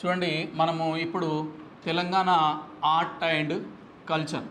చూడండి మనము ఇప్పుడు Telangana art and culture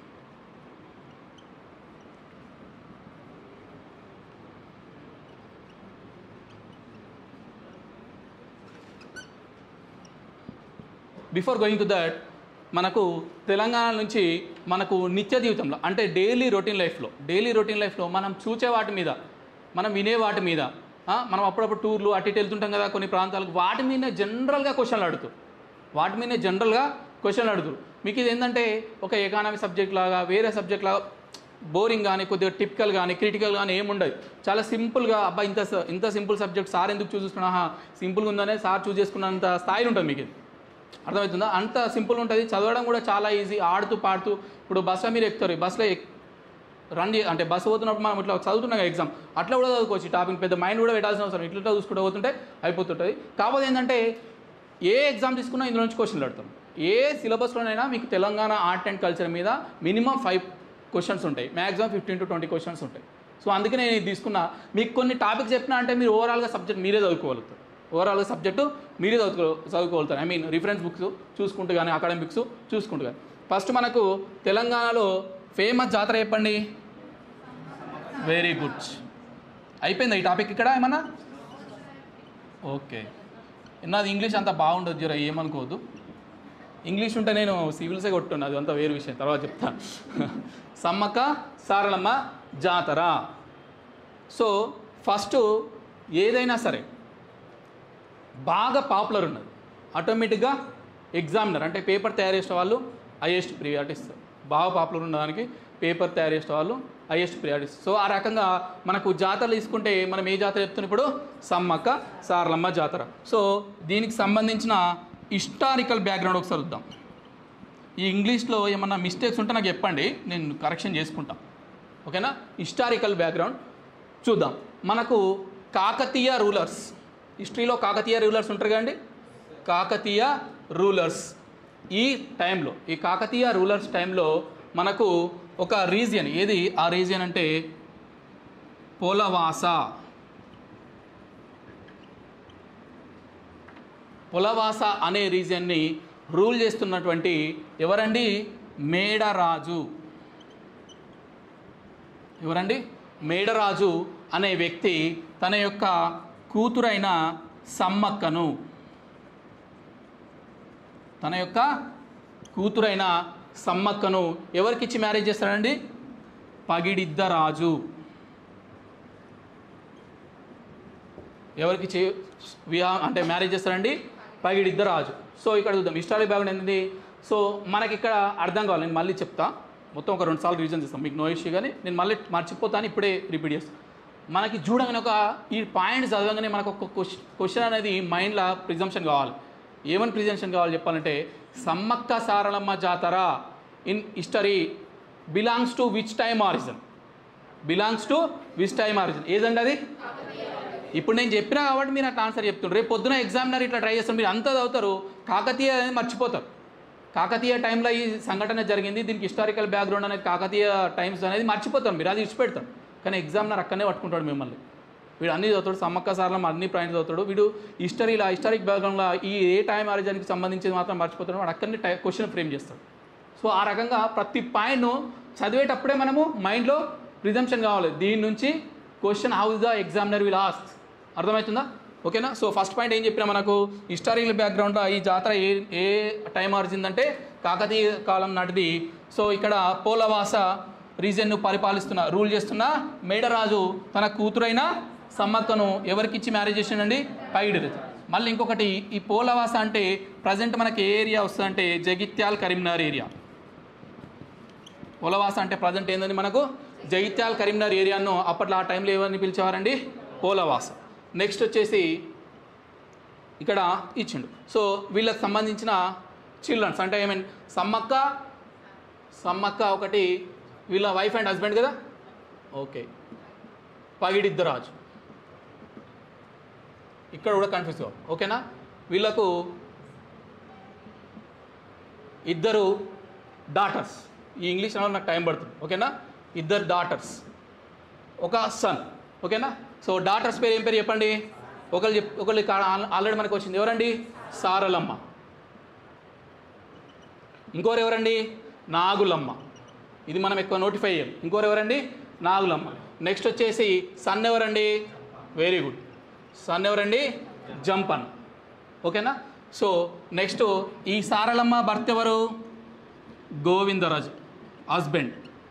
before going to that మనకు తెలంగాణ నుంచి మనకు నిత్య జీవితంలో అంటే డైలీ రొటీన్ లైఫ్లో డైలీ రొటీన్ లైఫ్లో మనం చూసే వాటి మీద మనం వినే వాటి మీద ఆ, మనం అప్పుడప్పుడు టూర్లు అటు ఇటు వెళ్తుంటాం కదా కొన్ని ప్రాంతాలకు వాటి మీద జనరల్గా క్వశ్చన్లు అడుగుతారు వాటి మీద జనరల్గా క్వశ్చన్లు అడుగుతారు మీకు ఇది ఏంటంటే ఒక ఎకానమీ సబ్జెక్ట్ లాగా వేరే సబ్జెక్ట్ లాగా బోరింగ్ కానీ కొద్దిగా టిపికల్ కానీ క్రిటికల్ కానీ ఏముండదు చాలా సింపుల్గా అబ్బా ఇంత స- ఇంత సింపుల్ సబ్జెక్ట్ సార్ ఎందుకు చూస్ చేసుకున్నా సింపుల్గా ఉందనే సార్ చూస్ చేసుకున్నంత స్థాయిలో ఉంటుంది మీకు ఇది అర్థమవుతుందా అంత సింపుల్ ఉంటుంది చదవడం కూడా చాలా ఈజీ ఆడుతూ పాడుతూ ఇప్పుడు బస్సులో మీరు ఎక్కుతారు బస్సులో ఎక్ రన్ చే అంటే బస్సు పోతున్నప్పుడు మనం ఇట్లా చదువుతున్నాం కదా ఎగ్జామ్ అట్లా కూడా చదువుకోవచ్చు ఈ టాపిక్ పెద్ద మైండ్ కూడా పెట్టాల్సిన అవసరం ఇట్లా ఇట్లా చూసుకుంటూ పోతుంటే అయిపోతుంటుంది కాకపోతే ఏంటంటే ఏ ఎగ్జామ్ తీసుకున్నా ఇందులో నుంచి క్వశ్చన్లు అడుగుతాం ఏ సిలబస్లోనైనా మీకు తెలంగాణ ఆర్ట్ అండ్ కల్చర్ మీద మినిమం ఫైవ్ క్వశ్చన్స్ ఉంటాయి maximum fifteen to twenty questions ఉంటాయి సో అందుకే నేను ఇది తీసుకున్నా మీకు కొన్ని టాపిక్స్ చెప్పినా అంటే మీరు ఓవరాల్గా సబ్జెక్ట్ మీరే చదువుకోగలుగుతారు ఓవరాల్గా సబ్జెక్టు మీరే చదువుకో చదువుకోగలుగుతారు ఐ మీన్ రిఫరెన్స్ బుక్స్ చూసుకుంటూ కానీ అకాడమిక్స్ చూసుకుంటూ కానీ ఫస్ట్ మనకు తెలంగాణలో ఫేమస్ జాతర చెప్పండి వెరీ గుడ్ అయిపోయిందా ఈ టాపిక్ ఇక్కడ ఏమన్నా ఓకే నాది ఇంగ్లీష్ అంత బాగుండదు జర ఏమనుకోవద్దు ఇంగ్లీష్ ఉంటే నేను సివిల్సే కొట్టున్నా అది అంతా వేరు విషయం తర్వాత చెప్తా సమ్మక్క సారలమ్మ జాతర సో ఫస్ట్ ఏదైనా సరే బాగా పాపులర్ ఉన్నది ఆటోమేటిక్గా ఎగ్జామినర్ అంటే పేపర్ తయారు చేసే వాళ్ళు హైయెస్ట్ ప్రియారిటీ ఇస్తారు బాగా పాపులర్ ఉన్న దానికి పేపర్ తయారు చేసే వాళ్ళు హైయెస్ట్ ప్రియారిటీ ఇస్తారు సో ఆ రకంగా మనకు జాతరలు తీసుకుంటే మనం ఏ జాతర చెప్తున్నాం ఇప్పుడు సమ్మక్క సారలమ్మ జాతర సో దీనికి సంబంధించిన హిస్టారికల్ బ్యాక్గ్రౌండ్ ఒకసారి చూద్దాం ఈ ఇంగ్లీష్లో ఏమన్నా మిస్టేక్స్ ఉంటే నాకు చెప్పండి నేను కరెక్షన్ చేసుకుంటా ఓకేనా హిస్టారికల్ బ్యాక్గ్రౌండ్ చూద్దాం మనకు కాకతీయ రూలర్స్ హిస్టరీలో కాకతీయ రూలర్స్ ఉంటారు కదండి కాకతీయ రూలర్స్ ఈ టైంలో ఈ కాకతీయ రూలర్స్ టైంలో మనకు ఒక రీజియన్ ఏది ఆ రీజియన్ అంటే పోలవాస పొలవాస అనే రీజియన్ని రూల్ చేస్తున్నటువంటి ఎవరండి మేడరాజు ఎవరండి మేడరాజు అనే వ్యక్తి తన యొక్క కూతురైన సమ్మక్కను తన యొక్క కూతురైన సమ్మక్కను ఎవరికిచ్చి మ్యారేజ్ చేస్తాడండి పగిడిద్దరాజు ఎవరికి చే వివాహం అంటే మ్యారేజ్ చేస్తారండి పగిడిద్దరాజు సో ఇక్కడ చూద్దాం హిస్టారిక్ బ్యాక్గ్రౌండ్ ఏంటి సో మనకి ఇక్కడ అర్థం కావాలి నేను మళ్ళీ చెప్తా మొత్తం ఒక రెండు సార్లు రీజన్ చేస్తాం మీకు నో ఇష్యూ కానీ నేను మళ్ళీ మర్చిపోతాను ఇప్పుడే రిపీట్ చేస్తాను మనకి చూడగానే ఒక ఈ పాయింట్ చదవగానే మనకు ఒక క్వశ్చన్ క్వశ్చన్ అనేది మైండ్లో ప్రిజంప్షన్ కావాలి ఏమని ప్రిజంప్షన్ కావాలి చెప్పాలంటే Sammakka Saralamma Jatara in history belongs to which time origin belongs to which time origin ఏదండి అది ఇప్పుడు నేను చెప్పినా కాబట్టి మీరు అట్లా ఆన్సర్ చెప్తున్నారు రేపు పొద్దున ఎగ్జామినర్ ఇట్లా ట్రై చేస్తారు మీరు అంతా చదువుతారు కాకతీయ అనేది మర్చిపోతారు కాకతీయ టైంలో ఈ సంఘటన జరిగింది దీనికి హిస్టారికల్ బ్యాక్గ్రౌండ్ అనేది కాకతీయ టైమ్స్ అనేది మర్చిపోతారు మీరు అది ఇచ్చిపెడతారు కానీ ఎగ్జామినర్ అక్కడనే పట్టుకుంటాడు మిమ్మల్ని వీడు అన్ని చదువుతాడు సమ్మక్క సార్లం అన్ని పాయింట్స్ చదువుతాడు వీడు హిస్టరీలో హిస్టారిక్ బ్యాక్గ్రౌండ్లో ఈ ఏ టైం ఆరిజన్కి సంబంధించి మాత్రం మర్చిపోతాడు వాడు అక్కడనే టై క్వశ్చన్ ఫ్రేమ్ చేస్తాడు సో ఆ రకంగా ప్రతి పాయింట్ను చదివేటప్పుడే మనము మైండ్లో ప్రిజంప్షన్ కావాలి దీని నుంచి question how the examiner will ask అర్థమవుతుందా ఓకేనా సో ఫస్ట్ పాయింట్ ఏం చెప్పినా మనకు హిస్టారికల్ బ్యాక్గ్రౌండ్లో ఈ జాతర ఏ ఏ టైం ఆరిచిందంటే కాకతీయ కాలం నాటిది సో ఇక్కడ పోలవాస రీజన్ను పరిపాలిస్తున్న రూల్ చేస్తున్న మేడరాజు తన కూతురైన సమ్మక్కను ఎవరికిచ్చి మ్యారేజ్ చేసిండండి పైడి మళ్ళీ ఇంకొకటి ఈ పోలవాస అంటే ప్రజెంట్ మనకి ఏ ఏరియా వస్తుందంటే జగిత్యాల్ కరీంనగర్ ఏరియా పోలవాస అంటే ప్రజెంట్ ఏంటండి మనకు జగిత్యాల్ కరీంనగర్ ఏరియాను అప్పట్లో ఆ టైంలో ఎవరిని పిలిచేవారండి పోలవాస నెక్స్ట్ వచ్చేసి ఇక్కడ ఇచ్చిండు సో వీళ్ళకి సంబంధించిన చిల్డ్రన్స్ అంటే ఐ మీన్ సమ్మక్క సమ్మక్క ఒకటి వీళ్ళ వైఫ్ అండ్ హస్బెండ్ కదా ఓకే పగిడిద్దరాజు ఇక్కడ కూడా కన్ఫ్యూజ్ కావు ఓకేనా వీళ్ళకు ఇద్దరు డాటర్స్ ఈ ఇంగ్లీష్ అనగా నాకు టైం పడుతుంది ఓకేనా ఇద్దరు డాటర్స్ ఒక సన్ ఓకేనా సో డాటర్స్ పేరు ఏం పేరు చెప్పండి ఒకళ్ళు చెప్ ఒకళ్ళు ఆల్రెడీ మనకు వచ్చింది ఎవరండి సారలమ్మ ఇంకోరు ఎవరండి నాగులమ్మ ఇది మనం ఎక్కువ నోటిఫై చేయం ఇంకోరు ఎవరండి నాగులమ్మ నెక్స్ట్ వచ్చేసి సన్ ఎవరండి వెరీ గుడ్ సన్ ఎవరండి జంపన్ ఓకేనా సో నెక్స్ట్ ఈ సారలమ్మ భర్త ఎవరు గోవిందరాజు హస్బెండ్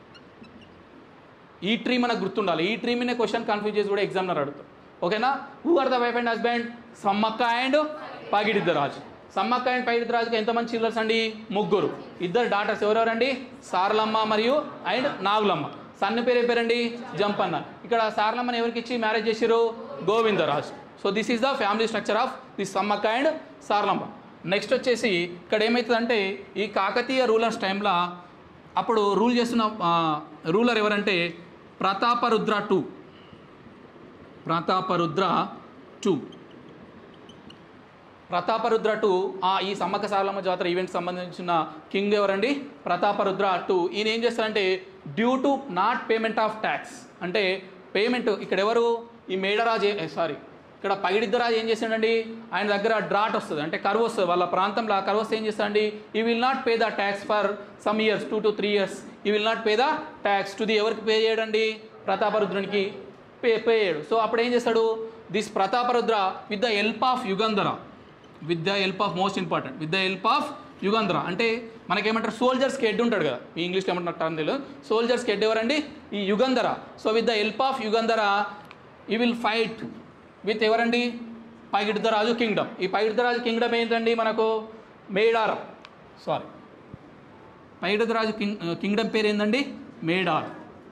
ఈ ట్రీ మనకు గుర్తుండాలి ఈ ట్రీ మీద క్వశ్చన్ కన్ఫ్యూజ్ చేసి కూడా ఎగ్జామ్నర్ అడుగుతాం ఓకేనా who are the wife and husband Sammakka and Pagididdaraju Sammakka and పగిడిద్దరాజుకి ఎంతమంది చిల్లర్స్ అండి ముగ్గురు ఇద్దరు డాటర్స్ ఎవరెవరండి సారలమ్మ మరియు అండ్ నాగులమ్మ సన్న పేరు ఏం పేరండి జంపన్న ఇక్కడ సారలమ్మని ఎవరికి ఇచ్చి మ్యారేజ్ చేసిరు Govindaraju so this is the family structure of this Sammakka and Saralamma next వచ్చేసి ఇక్కడ ఏమవుతుందంటే ఈ కాకతీయ రూలర్స్ టైంలో అప్పుడు రూల్ చేస్తున్న రూలర్ ఎవరంటే Prataparudra two Prataparudra two Prataparudra two ఆ ఈ సమ్మక్క సారలమ్మ జాతర ఈవెంట్ సంబంధించిన కింగ్ ఎవరండి ప్రతాపరుద్ర టూ ఈయన ఏం చేస్తారంటే due to not payment of tax అంటే పేమెంట్ ఇక్కడ ఎవరు ఈ మేడరాజు సారీ ఇక్కడ పగిడిద్దరాజు ఏం చేశాడండి ఆయన దగ్గర డ్రాట్ వస్తుంది అంటే కరువు వస్తుంది వాళ్ళ ప్రాంతంలో ఆ కరువు వస్తే ఏం చేస్తాడండి he will not pay the tax for some years two to three years he will not pay the tax to the ఎవరికి పే చేయడండి ప్రతాపరుద్రునికి పే పే చేయడు సో అప్పుడు ఏం చేస్తాడు this Prataparudra with the help of Yugandhara with the help of most important with the help of Yugandhara అంటే మనకేమంటారు సోల్జర్స్కి head ఉంటాడు కదా ఈ ఇంగ్లీష్లో ఏమంటారు టర్మ్ తెలియదు సోల్జర్స్కి హెడ్ ఎవరండి ఈ Yugandhara so with the help of Yugandhara he will fight with ఎవరండి పైగిడ్దరాజు కింగ్డమ్ ఈ పైగిడ్దరాజు కింగ్డమ్ ఏంటండి మనకు Medaram sorry Pagididdaraju king kingdom పేరు ఏందండి మేడారం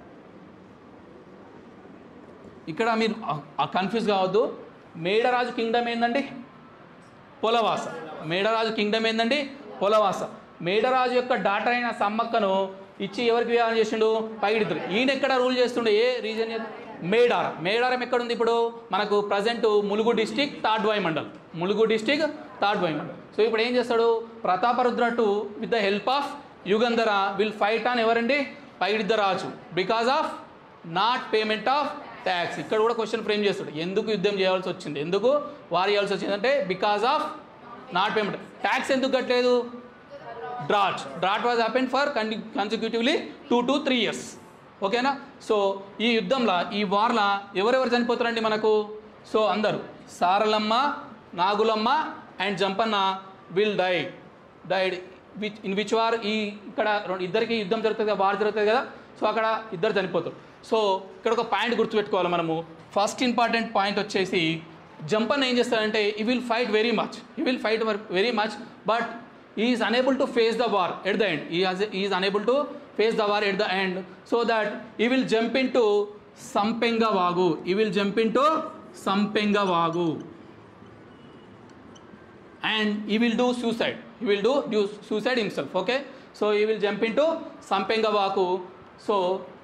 ఇక్కడ మీరు కన్ఫ్యూజ్ కావద్దు మేడరాజు కింగ్డమ్ ఏందండి పొలవాస మేడరాజు కింగ్డమ్ ఏందండి పొలవాస మేడరాజు యొక్క డాటర్ అయిన సమ్మక్కను ఇచ్చి ఎవరికి వివాహం చేసిండు పైడిద్దరు ఈయన ఎక్కడ రూల్ చేస్తుండే ఏ రీజన్ మేడారం మేడారం ఎక్కడ ఉంది ఇప్పుడు మనకు present Mulugu district Tadvai mandal Mulugu district Tadvai mandal so ఇప్పుడు ఏం చేస్తాడు Prataparudra two with the help of Yugandhara will fight on ఎవరండి Paididdaraju because of not payment of tax ఇక్కడ కూడా క్వశ్చన్ ఫ్రేమ్ చేస్తాడు ఎందుకు యుద్ధం చేయాల్సి వచ్చింది ఎందుకు వారు చేయాల్సి వచ్చింది అంటే because of not payment tax ఎందుకు కట్టలేదు drought drought was happen for కంటి consecutively two to three years ఓకేనా సో ఈ యుద్ధంలో ఈ వార్లో ఎవరెవరు చనిపోతారండి మనకు సో అందరూ Saralamma Nagulamma and Jampanna will die died which in which war ఈ ఇక్కడ రెండు ఇద్దరికి యుద్ధం జరుగుతుంది కదా వార్ జరుగుతుంది కదా సో అక్కడ ఇద్దరు చనిపోతారు సో ఇక్కడ ఒక పాయింట్ గుర్తుపెట్టుకోవాలి మనము ఫస్ట్ ఇంపార్టెంట్ పాయింట్ వచ్చేసి జంపన్ ఏం చేస్తాడంటే he will fight very much he will fight very much but is unable to face the war at the end is unable to face the war at the end so that he will jump in to Sampenga Vagu ఈ will jump in to Sampenga Vagu and he will do suicide he will do due suicide himself okay so he will jump in to Sampenga Vagu so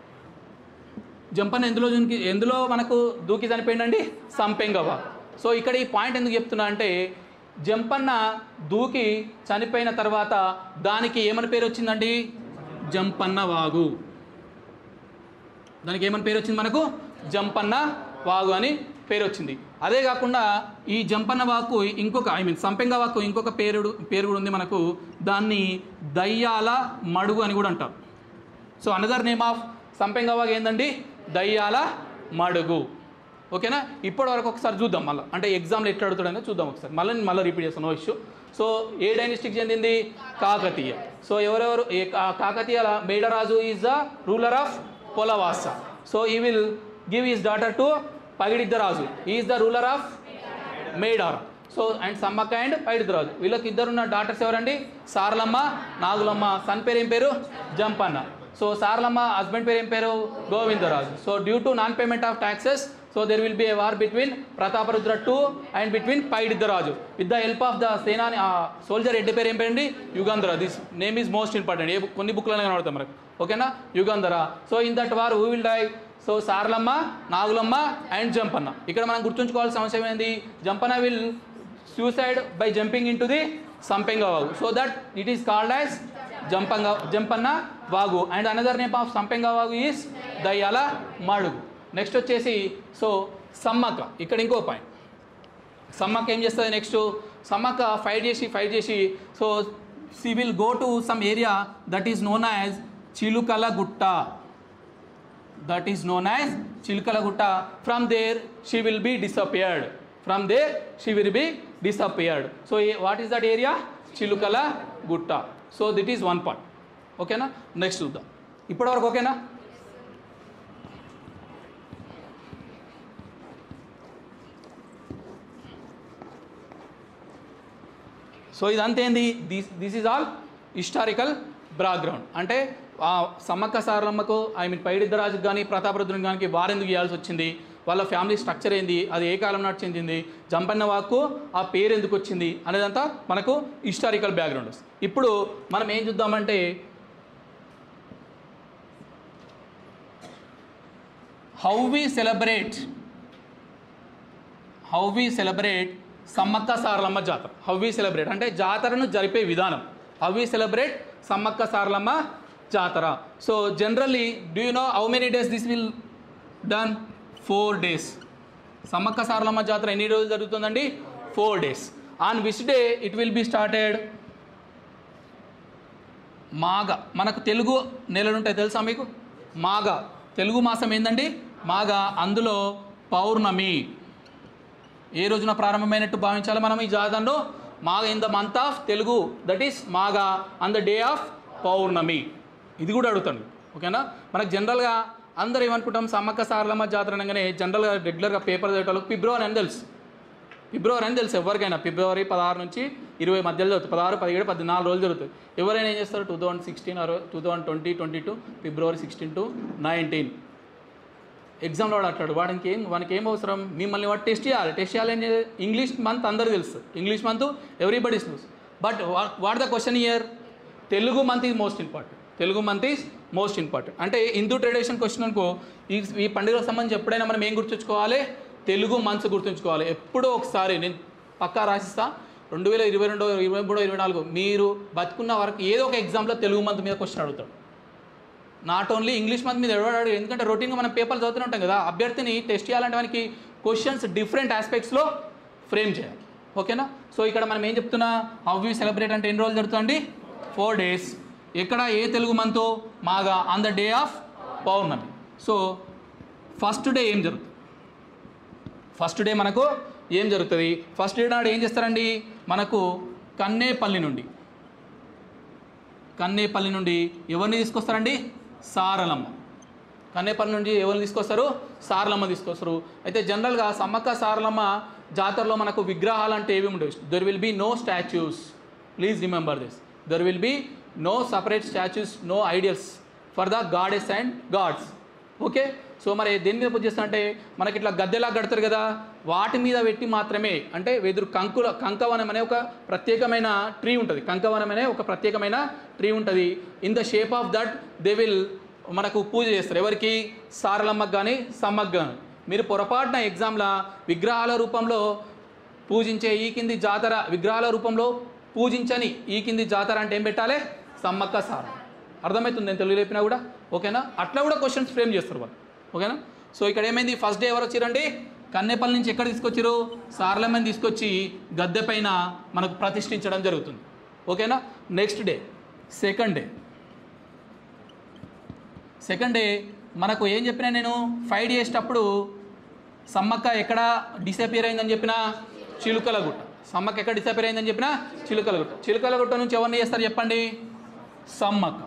జంపన్ ఎందులో జునికి ఎందులో మనకు దూకి చనిపోయిందండి సంపెంగ Vagu so ఇక్కడ ఈ point ఎందుకు చెప్తున్నా అంటే జంపన్న దూకి చనిపోయిన తర్వాత దానికి ఏమని పేరు వచ్చిందండి జంపన్న వాగు దానికి ఏమని పేరు వచ్చింది మనకు జంపన్న వాగు అని పేరు వచ్చింది అదే కాకుండా ఈ జంపన్న వాకు ఇంకొక ఐ మీన్ సంపెంగ వాకు ఇంకొక పేరు పేరు కూడా ఉంది మనకు దాన్ని దయ్యాల మడుగు అని కూడా అంటారు సో అనదర్ నేమ్ ఆఫ్ సంపెంగ వాగు ఏందండి దయ్యాల మడుగు ఓకేనా ఇప్పటి వరకు ఒకసారి చూద్దాం మళ్ళీ అంటే ఎగ్జామ్లో ఎట్లా అడుగుతాడనే చూద్దాం ఒకసారి మళ్ళీ మళ్ళీ రిపీట్ చేస్తాను నో ఇష్యూ సో ఏ డైనస్టిక్ చెందింది కాకతీయ సో ఎవరెవరు ఏ కా- కాకతీయల Medaraju is the ruler of Polavasa so he will give his daughter to Pagididdaraju is the ruler of Medar so and Sammakka and Paididdaraju వీళ్ళకి ఇద్దరున్న డాటర్స్ ఎవరండి సారలమ్మ నాగులమ్మ సన్ పేరు ఏం పేరు జంపన్న సో సారలమ్మ హస్బెండ్ పేరు ఏం పేరు Govindaraju so due to non payment of taxes so there will be a war between Prataparudra two and between Paididdaraju with the help of the సేనాని సోల్జర్ ఎడ్డి పేరు ఏం పేరండి Yugandhara this name is most important a book- కొన్ని బుక్లలో కనబడతాం మనకు ఓకేనా Yugandhara so in that war who will die so Saralamma Nagulamma and Jampanna ఇక్కడ మనం గుర్తుంచుకోవాల్సిన అవసరం ఏంది Jampanna will suicide by jumping in to the Sampenga Vagu so that it is called as Jampanga Jampanna Vagu and another name of సంపెంగ వాగు ఈస్ దయ్యాల మడుగు నెక్స్ట్ వచ్చేసి సో సమ్మక్క ఇక్కడ ఇంకో పాయింట్ సమ్మక్క ఏం చేస్తుంది నెక్స్ట్ సమ్మక్క ఫైట్ చేసి ఫైట్ చేసి so she will go to some area that is known as Chilukala Gutta that is known as Chilukala Gutta from there she will be disappeared from there she will be disappeared so what is that area Chilukala Gutta so that is one part ఓకేనా next చూద్దాం ఇప్పటివరకు ఓకేనా so ఇదంతా ఏంది this this is all historical background అంటే ఆ Sammakka సారలమ్మకు I mean పైడిద్దరాజుకు కానీ ప్రతాపరుద్రుని కానీ వారెందుకు ఇవ్వాల్సి వచ్చింది వాళ్ళ ఫ్యామిలీ స్ట్రక్చర్ ఏంది అది ఏ కాలం నాటి చెందింది జంపన్న వాక్కు ఆ పేరు ఎందుకు వచ్చింది అనేదంతా మనకు హిస్టారికల్ బ్యాక్గ్రౌండ్ ఇప్పుడు మనం ఏం చూద్దామంటే how we celebrate how we celebrate Sammakka Saralamma Jatara how we celebrate అంటే జాతరను జరిపే విధానం how we celebrate Sammakka Saralamma Jatara so generally do you know how many days this will done four days Sammakka Saralamma Jatara ఎన్ని రోజులు జరుగుతుందండి four days on which day it will be started Magha మనకు తెలుగు నెలలు ఉంటాయి తెలుసా మీకు మాఘ తెలుగు మాసం ఏందండి మాఘ అందులో పౌర్ణమి ఏ రోజున ప్రారంభమైనట్టు భావించాలి మనం ఈ జాతరను Magha in the month of Telugu that is Magha on the day of Pournami ఇది కూడా అడుగుతాను ఓకేనా మనకు జనరల్గా అందరూ ఏమనుకుంటాం సమ్మక్క సారలమ్మ జాతర అనగానే జనరల్గా రెగ్యులర్గా పేపర్ చదివేటోళ్ళకి ఫిబ్రవరి అని తెలుసు ఫిబ్రవరి అని తెలుసు ఎవరికైనా ఫిబ్రవరి పదహారు నుంచి ఇరవై మధ్యలో జరుగుతుంది పదహారు పదిహేడు పద్నాలుగు రోజులు జరుగుతుంది ఎవరైనా ఏం చేస్తారు two thousand sixteen or two thousand twenty twenty two February sixteen to nineteen ఎగ్జామ్లో వాడు అట్లాడు వాడికి ఏం వానికి ఏం అవసరం మిమ్మల్ని వాడు టెస్ట్ చేయాలి టెస్ట్ చేయాలని ఇంగ్లీష్ మంత్ అందరికీ తెలుసు English month everybody's news but what the question year Telugu month is most important Telugu month is most important అంటే హిందూ ట్రెడిషన్ క్వశ్చన్ అనుకో ఈ ఈ పండుగలకు సంబంధించి ఎప్పుడైనా మనం ఏం గుర్తుంచుకోవాలి తెలుగు మంత్స్ గుర్తుంచుకోవాలి ఎప్పుడో ఒకసారి నేను పక్కా రాసిస్తా రెండు వేల ఇరవై రెండు ఇరవై మూడు ఇరవై నాలుగు మీరు బతుకున్న వరకు ఏదో ఒక ఎగ్జామ్లో తెలుగు మంత్ మీద క్వశ్చన్ అడుగుతాడు నాట్ ఓన్లీ ఇంగ్లీష్ మంత్ మీద ఎవడాడు ఎందుకంటే రొటీన్గా మనం పేపర్లు చదువుతూనే ఉంటాం కదా అభ్యర్థిని టెస్ట్ చేయాలంటే మనకి క్వశ్చన్స్ డిఫరెంట్ ఆస్పెక్ట్స్లో ఫ్రేమ్ చేయాలి ఓకేనా సో ఇక్కడ మనం ఏం చెప్తున్నా హౌ యూ సెలబ్రేట్ అంటే ఎన్ని రోజులు జరుగుతుంది ఫోర్ డేస్ ఎక్కడ ఏ తెలుగు మంత్ మాగా on the day of Pournami so first day ఏం జరుగుతుంది ఫస్ట్ డే మనకు ఏం జరుగుతుంది ఫస్ట్ డే నాడు ఏం చేస్తారండి మనకు కన్నేపల్లి నుండి కన్నేపల్లి నుండి ఎవరిని తీసుకొస్తారండి సారలమ్మ కన్నేపల్లి నుండి ఎవరిని తీసుకొస్తారు సారలమ్మ తీసుకొస్తారు అయితే జనరల్గా సమ్మక్క సారలమ్మ జాతరలో మనకు విగ్రహాలు అంటే ఏవి ఉండవు there will be no statues please remember this there will be no separate statues no ideals for the goddess and gods okay so మరి దేని మీద పూజ చేస్తా అంటే మనకి ఇట్లా గద్దెలా కడతారు కదా వాటి మీద పెట్టి మాత్రమే అంటే వెదురు కంకుల కంకవనం అనే ఒక ప్రత్యేకమైన ట్రీ ఉంటుంది కంకవనం అనే ఒక ప్రత్యేకమైన ట్రీ ఉంటుంది in the shape of that they will మనకు పూజ చేస్తారు ఎవరికి సారలమ్మకు కానీ సమ్మకు కానీ మీరు పొరపాటున ఎగ్జామ్లో విగ్రహాల రూపంలో పూజించే ఈ కింది జాతర విగ్రహాల రూపంలో పూజించని ఈ కింది జాతర అంటే ఏం పెట్టాలి సమ్మక్క సార అర్థమవుతుంది నేను తెలుగు చెప్పినా కూడా ఓకేనా అట్లా కూడా క్వశ్చన్స్ ఫ్రేమ్ చేస్తారు వాళ్ళు ఓకేనా సో ఇక్కడ ఏమైంది ఫస్ట్ డే ఎవరు వచ్చారండి కన్నేపల్లి నుంచి ఎక్కడ తీసుకొచ్చారు సారలమ్మని తీసుకొచ్చి గద్దె పైన మనకు ప్రతిష్ఠించడం జరుగుతుంది ఓకేనా next day second day second day మనకు ఏం చెప్పినా నేను ఫైట్ చేసేటప్పుడు సమ్మక్క ఎక్కడ డిసపియర్ అయిందని చెప్పిన చిలుకలగుట్ట సమ్మక్క ఎక్కడ డిసపియర్ అయిందని చెప్పిన చిలుకలగుట్ట చిలుకలగుట్ట నుంచి ఎవరిని చేస్తారు చెప్పండి సమ్మక్క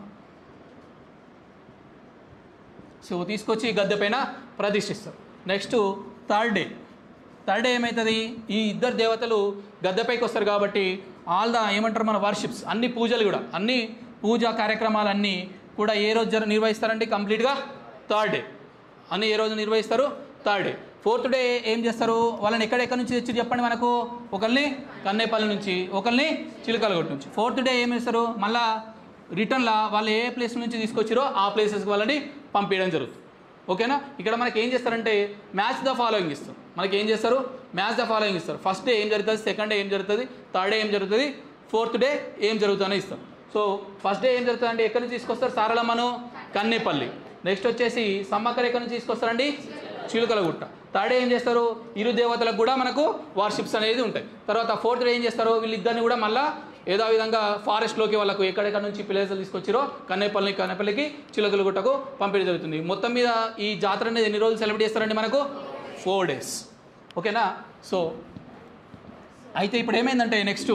సో తీసుకొచ్చి గద్దె పైన ప్రతిష్ఠిస్తారు next third day third day ఏమవుతుంది ఈ ఇద్దరు దేవతలు గద్దెపైకి వస్తారు కాబట్టి ఆల్ ద ఏమంటారు మన వర్షిప్స్ అన్ని పూజలు కూడా అన్ని పూజా కార్యక్రమాలన్నీ కూడా ఏ రోజు జర నిర్వహిస్తారండి కంప్లీట్గా థర్డ్ డే అన్ని ఏ రోజు నిర్వహిస్తారు థర్డ్ డే ఫోర్త్ డే ఏం చేస్తారు వాళ్ళని ఎక్కడెక్కడి నుంచి తెచ్చి చెప్పండి మనకు ఒకరిని కన్నేపల్లి నుంచి ఒకరిని చిలకలగొట్టు నుంచి ఫోర్త్ డే ఏం చేస్తారు మళ్ళా రిటర్న్లా వాళ్ళు ఏ ప్లేస్ నుంచి తీసుకొచ్చారో ఆ ప్లేసెస్కి వాళ్ళని పంపించడం జరుగుతుంది ఓకేనా ఇక్కడ మనకి ఏం చేస్తారంటే మ్యాచ్ ద ఫాలోయింగ్ ఇస్తారు మనకి ఏం చేస్తారు మ్యాచ్ ద ఫాలోయింగ్ ఇస్తారు ఫస్ట్ డే ఏం జరుగుతుంది సెకండ్ డే ఏం జరుగుతుంది థర్డ్ డే ఏం జరుగుతుంది ఫోర్త్ డే ఏం జరుగుతుందని ఇస్తారు సో ఫస్ట్ డే ఏం జరుగుతుందంటే ఎక్కడి నుంచి తీసుకొస్తారు సారలమ్మను కన్నేపల్లి నెక్స్ట్ వచ్చేసి సమ్మక్కర్ ఎక్కడి నుంచి తీసుకొస్తారండి చిలుకలగుట్ట థర్డ్ డే ఏం చేస్తారు ఇరు దేవతలకు కూడా మనకు వార్షిప్స్ అనేది ఉంటాయి తర్వాత ఫోర్త్ డే ఏం చేస్తారు వీళ్ళిద్దరిని కూడా మళ్ళీ ఏదో విధంగా ఫారెస్ట్లోకి వాళ్ళకు ఎక్కడెక్కడ నుంచి ప్లేసులు తీసుకొచ్చిరో కన్నేపల్లి కన్నేపల్లికి చిలకలు గుట్టకు పంపిణీ జరుగుతుంది మొత్తం మీద ఈ జాతర అనేది ఎన్ని రోజులు సెలబ్రేట్ చేస్తారండి మనకు ఫోర్ డేస్ ఓకేనా సో అయితే ఇప్పుడు ఏమైందంటే నెక్స్ట్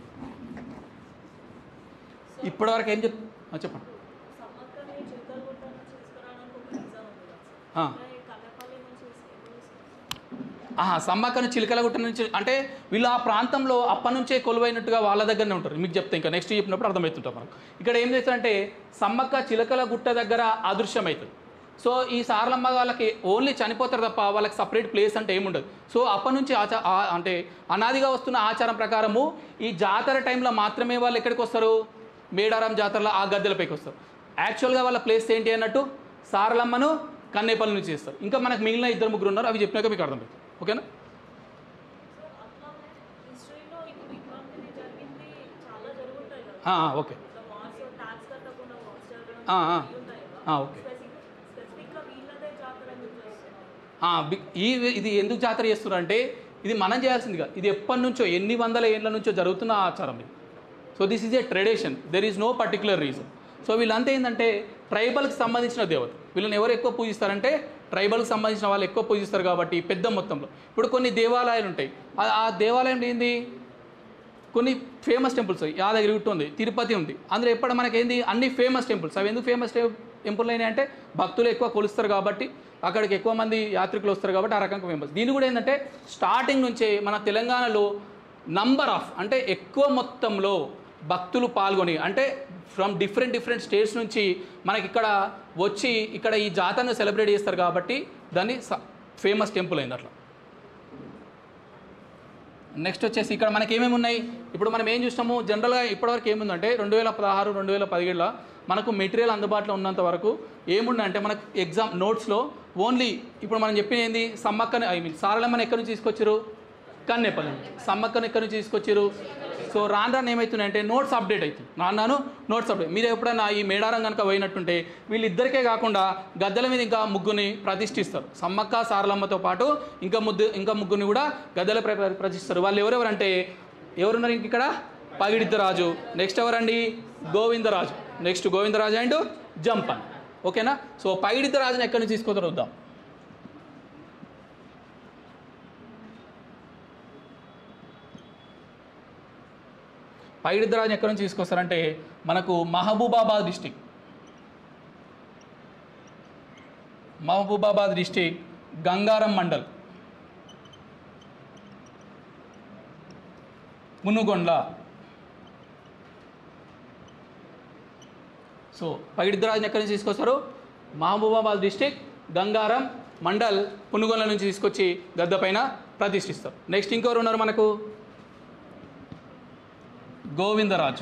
ఇప్పటివరకు ఏం చెప్ ఆ, చెప్పండి సమ్మక్కని చిత్తూరుగుట్ట నుంచి తీసుకురావడానికి ఒక రీజన్ ఉంది కదా ఆ. మరి కల్లపల్లి నుంచి ఎందుకు తీసుకొస్తారు? ఆహా సమ్మక్కను చిలకలగుట్ట నుంచి అంటే వీళ్ళు ఆ ప్రాంతంలో అప్పటి నుంచే కొలువైనట్టుగా వాళ్ళ దగ్గరనే ఉంటారు మీకు చెప్తే ఇంకా నెక్స్ట్ చెప్పినప్పుడు అర్థమవుతుంటాం మనకు ఇక్కడ ఏం చేస్తారంటే సమ్మక్క చిలకల గుట్ట దగ్గర అదృశ్యమవుతుంది సో ఈ సారలమ్మ వాళ్ళకి ఓన్లీ చనిపోతారు తప్ప వాళ్ళకి సపరేట్ ప్లేస్ అంటే ఏముండదు సో అప్పటి నుంచి ఆచా ఆ- అంటే అనాదిగా వస్తున్న ఆచారం ప్రకారము ఈ జాతర టైంలో మాత్రమే వాళ్ళు ఎక్కడికి వస్తారు మేడారం జాతరలో ఆ గద్దెలపైకి వస్తారు యాక్చువల్గా వాళ్ళ ప్లేస్ ఏంటి అన్నట్టు సారలమ్మను కన్నేపల్లి నుంచి చేస్తారు ఇంకా మనకు మిగిలిన ఇద్దరు ముగ్గురు ఉన్నారు అవి చెప్పినాక మీకు అర్థమవుతుంది ఓకేనా సో అట్లానే హిస్టరీలో ఇప్పుడు ఇట్లాంటివి జరిగింది చాలా జరుగుంటాయి కదా ఆ, ఆ, ఓకే ఇట్లా వార్స్ ట్యాక్స్ కట్టకుండా వార్స్ జరగడం ఆ, ఆ. ఇవి ఉంటాయి కదా ఆ, ఓకే స్పెసిఫిక్ స్పెసిఫిక్గా వీళ్ళదే జాతర ఎందుకు చేస్తున్నారు ఆ, బి- ఈ ఇది ఎందుకు జాతర చేస్తున్నారు అంటే ఇది మనం చేయాల్సిందిగా ఇది ఎప్పటి నుంచో ఎన్ని వందల ఏళ్ళ నుంచో జరుగుతున్న ఆచారం ఇది so this is a tradition there is no particular reason so వీళ్ళంతా ఏంటంటే ట్రైబల్కి సంబంధించిన దేవత వీళ్ళని ఎవరు ఎక్కువ పూజిస్తారంటే ట్రైబల్కి సంబంధించిన వాళ్ళు ఎక్కువ పూజిస్తారు కాబట్టి పెద్ద మొత్తంలో ఇప్పుడు కొన్ని దేవాలయాలు ఉంటాయి ఆ- ఆ దేవాలయం ఏంది కొన్ని ఫేమస్ టెంపుల్స్ యాదగిరి గుట్ట ఉంది తిరుపతి ఉంది అందులో ఎప్పుడు మనకేంది అన్ని ఫేమస్ టెంపుల్స్ అవి ఎందుకు ఫేమస్ టెంపుల్ అయినాయి అంటే భక్తులు ఎక్కువ కొలుస్తారు కాబట్టి అక్కడికి ఎక్కువ మంది యాత్రికులు వస్తారు కాబట్టి ఆ రకంగా ఫేమస్ దీని కూడా ఏంటంటే స్టార్టింగ్ నుంచే మన తెలంగాణలో నంబర్ ఆఫ్ అంటే ఎక్కువ మొత్తంలో భక్తులు పాల్గొని అంటే ఫ్రమ్ డిఫరెంట్ డిఫరెంట్ స్టేట్స్ నుంచి మనకి ఇక్కడ వచ్చి ఇక్కడ ఈ జాతరను సెలబ్రేట్ చేస్తారు కాబట్టి దాన్ని ఫేమస్ టెంపుల్ అయింది అట్లా నెక్స్ట్ వచ్చేసి ఇక్కడ మనకి ఏమేమి ఉన్నాయి ఇప్పుడు మనం ఏం చూసినాము జనరల్గా ఇప్పటివరకు ఏముందంటే రెండు వేల పదహారు రెండు వేల పదిహేడులో మనకు మెటీరియల్ అందుబాటులో ఉన్నంత వరకు ఏముందంటే మనకు ఎగ్జామ్ నోట్స్లో ఓన్లీ ఇప్పుడు మనం చెప్పిన ఏంది సమ్మక్కని ఐ మీన్ సారలమ్మని ఎక్కడి నుంచి తీసుకొచ్చారు కన్నేపల్లి నుంచి సమ్మక్కని ఎక్కడి నుంచి తీసుకొచ్చారు సో రాను రాను ఏమవుతుందంటే నోట్స్ అప్డేట్ అవుతుంది రాను రాను నోట్స్ అప్డేట్ మీరు ఎప్పుడైనా ఈ మేడారం కనుక పోయినట్టుంటే వీళ్ళిద్దరికే కాకుండా గద్దెల మీద ఇంకా ముగ్గురిని ప్రతిష్ఠిస్తారు సమ్మక్క సారలమ్మతో పాటు ఇంకా ముద్దు ఇంకా ముగ్గురిని కూడా గద్దెల ప్ర- ప్ర- ప్రతిష్ఠిస్తారు వాళ్ళు ఎవరెవరంటే ఎవరున్నారు ఇంక ఇక్కడ పగిడిద్దరాజు నెక్స్ట్ ఎవరండి గోవిందరాజు నెక్స్ట్ గోవిందరాజు అండ్ జంపన్ ఓకేనా సో పగిడిద్దరాజుని ఎక్కడి నుంచి తీసుకొస్తారు వద్దాం పైడిద్దరాజుని ఎక్కడి నుంచి తీసుకొస్తారంటే మనకు Mahabubabad district Mahabubabad district Gangaram mandal Munugondla so పైడిద్దరాజుని ఎక్కడి నుంచి తీసుకొస్తారు మహబూబాబాద్ డిస్టిక్ గంగారం మండల్ పునుగొండ నుంచి తీసుకొచ్చి గద్ద పైన ప్రతిష్ఠిస్తారు నెక్స్ట్ ఇంకెవరు ఉన్నారు మనకు గోవిందరాజు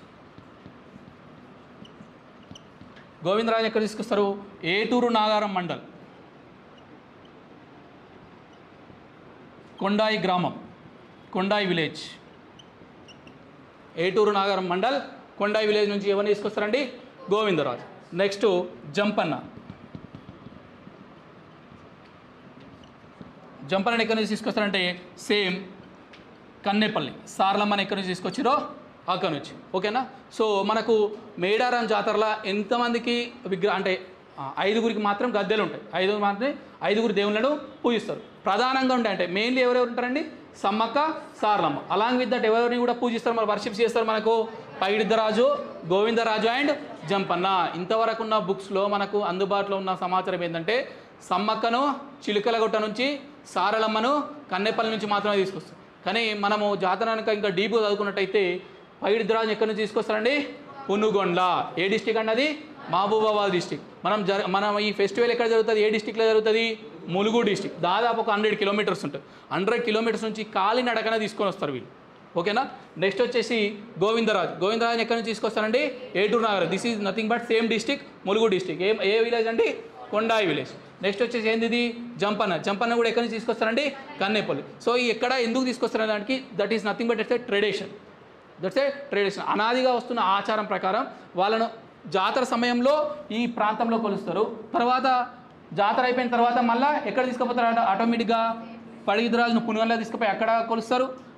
గోవిందరాజు ఎక్కడ తీసుకొస్తారు ఏటూరు నాగారం మండల్ కొండాయి గ్రామం కొండాయి విలేజ్ ఏటూరు నాగారం మండల్ కొండాయి విలేజ్ నుంచి ఎవరిని తీసుకొస్తారండి గోవిందరాజు నెక్స్ట్ జంపన్న జంపన్న ఎక్కడి నుంచి తీసుకొస్తారంటే సేమ్ కన్నేపల్లి సార్లమ్మని ఎక్కడి నుంచి తీసుకొచ్చిరో అక్కడి నుంచి ఓకేనా సో మనకు మేడారం జాతరలో ఎంతమందికి విగ్రహ అంటే ఆ, ఐదుగురికి మాత్రం గద్దెలు ఉంటాయి ఐదుగురు మాత్రమే ఐదుగురు దేవుళ్ళను పూజిస్తారు ప్రధానంగా ఉంటాయి అంటే మెయిన్లీ ఎవరెవరు ఉంటారండి Sammakka Saralamma along with that ఎవరిని కూడా పూజిస్తారు మరి వర్షిప్ చేస్తారు మనకు పైడిద్దరాజు గోవిందరాజు అండ్ జంపన్న ఇంతవరకు ఉన్న బుక్స్లో మనకు అందుబాటులో ఉన్న సమాచారం ఏంటంటే సమ్మక్కను చిలుకలగుట్ట నుంచి సారలమ్మను కన్నెపల్లి నుంచి మాత్రమే తీసుకొస్తారు కానీ మనము జాతర కనుక ఇంకా డీప్గా చదువుకున్నట్టయితే పైడిద్రాజు ఎక్కడి నుంచి తీసుకొస్తారండి పునుగొండ ఏ డిస్టిక్ అండి అది మహబూబాబాద్ డిస్టిక్ మనం జర మనం ఈ ఫెస్టివల్ ఎక్కడ జరుగుతుంది ఏ డిస్టిక్లో జరుగుతుంది ములుగు డిస్టిక్ దాదాపు ఒక హండ్రెడ్ కిలోమీటర్స్ ఉంటుంది హండ్రెడ్ కిలోమీటర్స్ నుంచి కాలి నడకన తీసుకొని వస్తారు వీళ్ళు ఓకేనా నెక్స్ట్ వచ్చేసి గోవిందరాజు గోవిందరాజు ఎక్కడి నుంచి తీసుకొస్తారండి Eturu Nagar this is nothing but same district Mulugu district a a village అండి కొండాయి విలేజ్ నెక్స్ట్ వచ్చేసి ఏంది ఇది జంపన్న జంపన్న కూడా ఎక్కడి నుంచి తీసుకొస్తారండి కన్నేపల్లి సో ఈ ఎక్కడ ఎందుకు తీసుకొస్తారనే దానికి that is nothing but it's a tradition that's a tradition అనాదిగా వస్తున్న ఆచారం ప్రకారం వాళ్ళను జాతర సమయంలో ఈ ప్రాంతంలో కొలుస్తారు తర్వాత జాతర అయిపోయిన తర్వాత మళ్ళీ ఎక్కడ తీసుకుపోతారు ఆటోమేటిక్గా పడిగిద్రాజును పునుగంలో తీసుకుపోయి అక్కడ కొలుస్తారు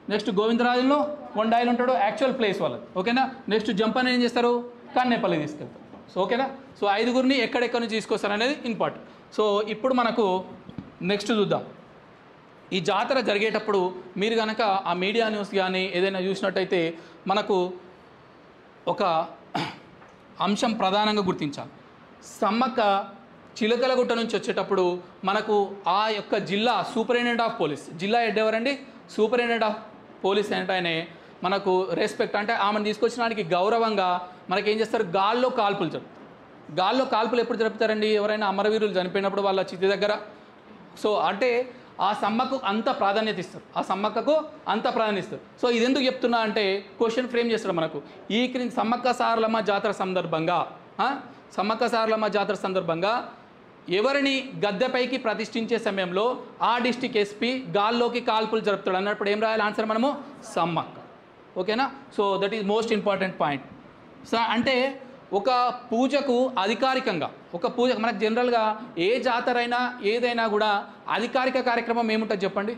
నెక్స్ట్ గోవిందరాజులో కొండాయిలు ఉంటాడు యాక్చువల్ ప్లేస్ వాళ్ళది ఓకేనా నెక్స్ట్ జంపని ఏం చేస్తారు కన్నేపల్లి తీసుకెళ్తారు సో ఓకేనా సో ఐదుగురిని ఎక్కడెక్కడి నుంచి తీసుకొస్తారు అనేది ఇంపార్టెంట్ సో ఇప్పుడు మనకు నెక్స్ట్ చూద్దాం ఈ జాతర జరిగేటప్పుడు మీరు కనుక ఆ మీడియా న్యూస్ కానీ ఏదైనా చూసినట్టయితే మనకు ఒక అంశం ప్రధానంగా గుర్తించాలి సమ్మక్క చిలకలగుట్ట నుంచి వచ్చేటప్పుడు మనకు ఆ యొక్క జిల్లా సూపరింటెండెంట్ ఆఫ్ పోలీస్ జిల్లా హెడ్ ఎవరండి సూపరింటెండెంట్ ఆఫ్ పోలీస్ అంటే ఆయనే మనకు రెస్పెక్ట్ అంటే ఆమెను తీసుకొచ్చిన వాడికి గౌరవంగా మనకి ఏం చేస్తారు గాల్లో కాల్పులు జరుపుతారు గాల్లో కాల్పులు ఎప్పుడు జరుపుతారండి ఎవరైనా అమరవీరులు చనిపోయినప్పుడు వాళ్ళ చితి దగ్గర సో అంటే ఆ సమ్మకు అంత ప్రాధాన్యత ఇస్తారు ఆ సమ్మక్కకు అంత ప్రాధాన్యత ఇస్తారు సో ఇది ఎందుకు చెప్తున్నా అంటే క్వశ్చన్ ఫ్రేమ్ చేస్తారు మనకు ఈ క్రింది సమ్మక్క సారలమ్మ జాతర సందర్భంగా ఆ? సమ్మక్క సారలమ్మ జాతర సందర్భంగా ఎవరిని గద్దెపైకి ప్రతిష్ఠించే సమయంలో ఆ డిస్టిక్ ఎస్పీ గాల్లోకి కాల్పులు జరుపుతాడు అన్నప్పుడు ఏం రాయాలి ఆన్సర్ మనము సమ్మక్క ఓకేనా so that is most important point so అంటే ఒక పూజకు అధికారికంగా ఒక పూజ మనకు జనరల్గా ఏ జాతర అయినా ఏదైనా కూడా అధికారిక కార్యక్రమం ఏముంటుంది చెప్పండి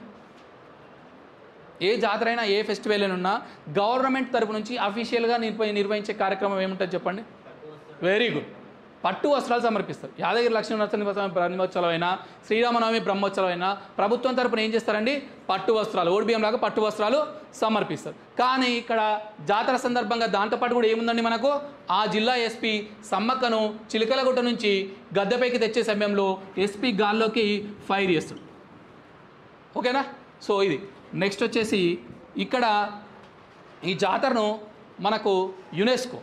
ఏ జాతర అయినా ఏ ఫెస్టివల్ అయినా ఉన్నా గవర్నమెంట్ తరపు నుంచి అఫీషియల్గా నిర్వ నిర్వహించే కార్యక్రమం ఏముంటుంది చెప్పండి వెరీ గుడ్ పట్టు వస్త్రాలు సమర్పిస్తారు యాదగిరి లక్ష్మీ నరసింహస్వామి బ్రహ్మోత్సవం అయినా శ్రీరామనవమి బ్రహ్మోత్సవం అయినా ప్రభుత్వం తరపున ఏం చేస్తారండి పట్టు వస్త్రాలు ఓడిబియ్యం లాగా పట్టు వస్త్రాలు సమర్పిస్తారు కానీ ఇక్కడ జాతర సందర్భంగా దాంతోపాటు కూడా ఏముందండి మనకు ఆ జిల్లా ఎస్పీ సమ్మక్కను చిలకలగుట్ట నుంచి గద్దెపైకి తెచ్చే సమయంలో ఎస్పీ గాల్లోకి ఫైర్ చేస్తాడు ఓకేనా సో ఇది నెక్స్ట్ వచ్చేసి ఇక్కడ ఈ జాతరను మనకు యునెస్కో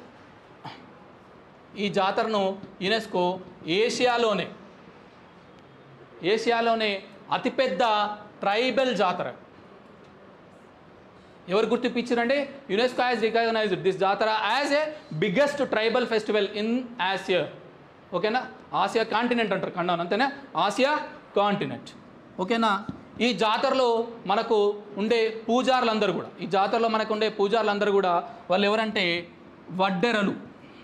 ఈ జాతరను యునెస్కో ఏషియాలోనే ఏషియాలోనే అతిపెద్ద ట్రైబల్ జాతర ఎవరు గుర్తించారండి UNESCO has recognised this jatara as a biggest tribal festival in Asia ఓకేనా ఆసియా కాంటినెంట్ అంటారు ఖండం అంతేనా ఆసియా కాంటినెంట్ ఓకేనా ఈ జాతరలో మనకు ఉండే పూజారులందరూ కూడా ఈ జాతరలో మనకు ఉండే పూజారులందరూ కూడా వాళ్ళు ఎవరంటే వడ్డెరలు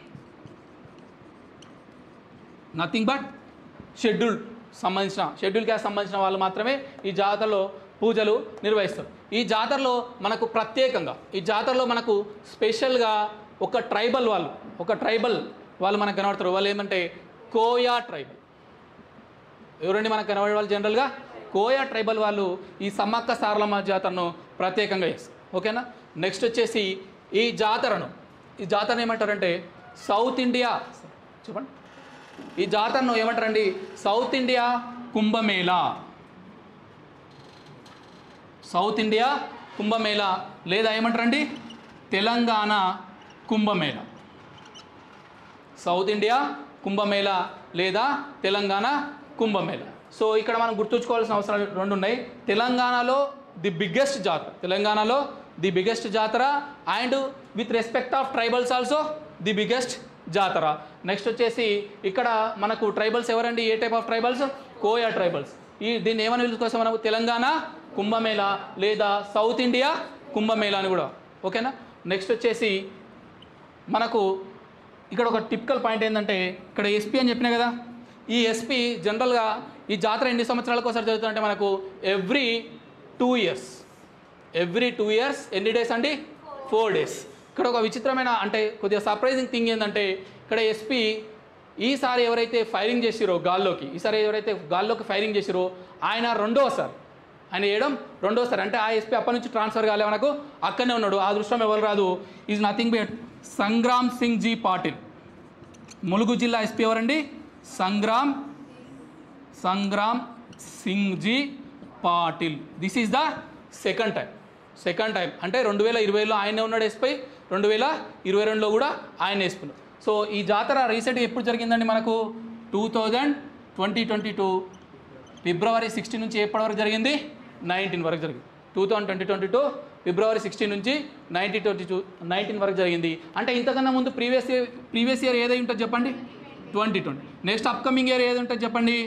నథింగ్ బట్ షెడ్యూల్ సంబంధించిన షెడ్యూల్ క్యాస్ట్ సంబంధించిన వాళ్ళు మాత్రమే ఈ జాతరలో పూజలు నిర్వహిస్తారు ఈ జాతరలో మనకు ప్రత్యేకంగా ఈ జాతరలో మనకు స్పెషల్గా ఒక ట్రైబల్ వాళ్ళు ఒక ట్రైబల్ వాళ్ళు మనకు కనబడతారు వాళ్ళు ఏమంటే కోయా ట్రైబల్ ఎవరండి మనకు కనబడే వాళ్ళు జనరల్గా కోయా ట్రైబల్ వాళ్ళు ఈ సమ్మక్క సారలమ్మ జాతరను ప్రత్యేకంగా చేస్తారు ఓకేనా నెక్స్ట్ వచ్చేసి ఈ జాతరను ఈ జాతరను ఏమంటారంటే సౌత్ ఇండియా చెప్పండి ఈ జాతరను ఏమంటారండి south India Kumbh Mela south India Kumbh Mela లేదా ఏమంటారండి తెలంగాణ కుంభమేళా సౌత్ ఇండియా కుంభమేళా లేదా తెలంగాణ కుంభమేళా సో ఇక్కడ మనం గుర్తుంచుకోవాల్సిన అవసరాలు రెండు ఉన్నాయి తెలంగాణలో ది బిగ్గెస్ట్ జాతర తెలంగాణలో the biggest jatara and with respect of tribals also the biggest jatara next వచ్చేసి ఇక్కడ మనకు ట్రైబల్స్ ఎవరండి a type of tribals Koya tribals ఈ దీన్ని ఏమని పిలుచుకోసం మనకు తెలంగాణ కుంభమేళా లేదా సౌత్ ఇండియా కుంభమేళా అని కూడా ఓకేనా నెక్స్ట్ వచ్చేసి మనకు ఇక్కడ ఒక టిపికల్ పాయింట్ ఏంటంటే ఇక్కడ ఎస్పీ అని చెప్పినా కదా ఈ ఎస్పీ జనరల్గా ఈ జాతర ఎన్ని సంవత్సరాలకు ఒకసారి జరుగుతుందంటే మనకు every two years every two years ఎన్ని డేస్ అండి ఫోర్ డేస్ ఇక్కడ ఒక విచిత్రమైన అంటే కొద్దిగా సర్ప్రైజింగ్ థింగ్ ఏంటంటే ఇక్కడ ఎస్పీ ఈసారి ఎవరైతే ఫైరింగ్ చేసిరో గాల్లోకి ఈసారి ఎవరైతే గాల్లోకి ఫైరింగ్ చేసిరో ఆయన రెండోసారి ఆయన వేయడం రెండోసారి అంటే ఆ ఎస్పీ అప్పటి నుంచి ట్రాన్స్ఫర్ కాలే మనకు అక్కడనే ఉన్నాడు ఆ దృష్టం ఎవరు రాదు is nothing but Sangram Singh ji Patil Mulugu జిల్లా ఎస్పీ ఎవరండి Sangram Sangram Singh ji Patil this is the second time second time అంటే రెండు వేల ఇరవైలో ఆయనే ఉన్నాడు ఎస్పీ రెండు వేల ఇరవై రెండులో కూడా ఆయన వేసుకున్నాడు సో ఈ జాతర రీసెంట్గా ఎప్పుడు జరిగిందండి మనకు two thousand twenty twenty two February sixteen నుంచి ఎప్పటి వరకు జరిగింది నైన్టీన్ వరకు జరిగింది two thousand twenty twenty two February sixteen నుంచి నైన్టీన్ ట్వంటీ టూ నైన్టీన్ వరకు జరిగింది అంటే ఇంతకన్నా ముందు ప్రీవియస్ ఇయర్ ప్రీవియస్ ఇయర్ ఏదై ఉంటుంది చెప్పండి twenty twenty next upcoming year ఏది ఉంటుంది చెప్పండి